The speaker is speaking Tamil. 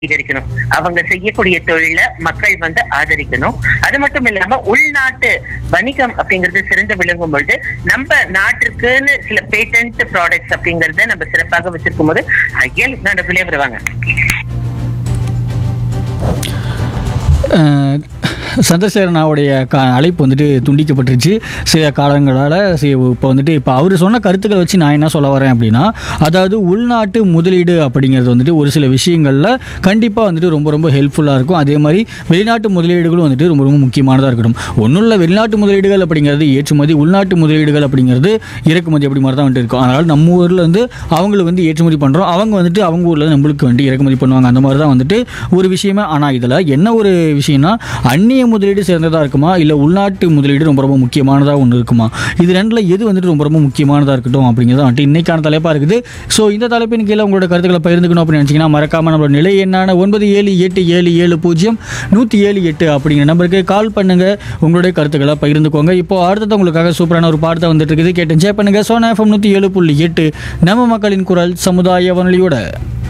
அதிகரிக்கணும் அவங்க செய்யக்கூடிய தொழில மக்கள் வந்து ஆதரிக்கணும் அது மட்டும் இல்லாம உள்நாட்டு வணிகம் அப்படிங்கிறது சிறந்து விளங்கும் பொழுது நம்ம நாட்டிற்குன்னு சில பேட்டன்ட் ப்ராடக்ட்ஸ் அப்படிங்கறத நம்ம சிறப்பாக வச்சிருக்கும் போது ஐயல் நடுவிலே வருவாங்க அஹ், சந்திரசேகரனாவுடைய க அழைப்பு வந்துட்டு துண்டிக்கப்பட்டுருச்சு சில காலங்களால் இப்போ வந்துட்டு இப்போ அவர் சொன்ன கருத்துக்களை வச்சு நான் என்ன சொல்ல வரேன் அப்படின்னா அதாவது உள்நாட்டு முதலீடு அப்படிங்கிறது வந்துட்டு ஒரு சில விஷயங்களில் கண்டிப்பாக வந்துட்டு ரொம்ப ரொம்ப ஹெல்ப்ஃபுல்லாக இருக்கும் அதே மாதிரி வெளிநாட்டு முதலீடுகளும் வந்துட்டு ரொம்ப ரொம்ப முக்கியமானதாக இருக்கட்டும் ஒன்றும் இல்லை வெளிநாட்டு முதலீடுகள் அப்படிங்கிறது ஏற்றுமதி உள்நாட்டு முதலீடுகள் அப்படிங்கிறது இறக்குமதி அப்படி மாதிரி தான் வந்துட்டு இருக்கும் அதனால் நம்ம ஊரில் வந்து அவங்களை வந்து ஏற்றுமதி பண்ணுறோம் அவங்க வந்துட்டு அவங்க ஊரில் நம்மளுக்கு வேண்டி இறக்குமதி பண்ணுவாங்க அந்த மாதிரி தான் வந்துட்டு ஒரு விஷயமே ஆனால் இதில் என்ன ஒரு விஷயம்னா அந்நிய முதலீடு சேர்ந்ததாக இருக்குமா இல்லை உள்நாட்டு முதலீடு ரொம்ப ரொம்ப முக்கியமானதாக ஒன்று இருக்குமா இது ரெண்டில் எது வந்துட்டு ரொம்ப ரொம்ப முக்கியமானதாக இருக்கட்டும் அப்படிங்கிறது வந்துட்டு இன்னைக்கான தலைப்பாக இருக்குது ஸோ இந்த தலைப்பின் கீழே உங்களோட கருத்துக்களை பகிர்ந்துக்கணும் அப்படின்னு நினச்சிங்கன்னா மறக்காமல் நம்மளோட நிலை என்னான ஒன்பது ஏழு எட்டு ஏழு ஏழு பூஜ்ஜியம் நூற்றி ஏழு எட்டு அப்படிங்கிற நம்பருக்கு கால் பண்ணுங்க உங்களுடைய கருத்துக்களை பகிர்ந்துக்கோங்க இப்போ அடுத்தது உங்களுக்காக சூப்பரான ஒரு பாடத்தை வந்துட்டு இருக்குது கேட்டு என்ஜாய் பண்ணுங்க சோனா எஃப்எம் நூற்றி ஏழு புள்ளி எட்டு நம்ம மக்களின் குரல் சமுதாய வானொலியோட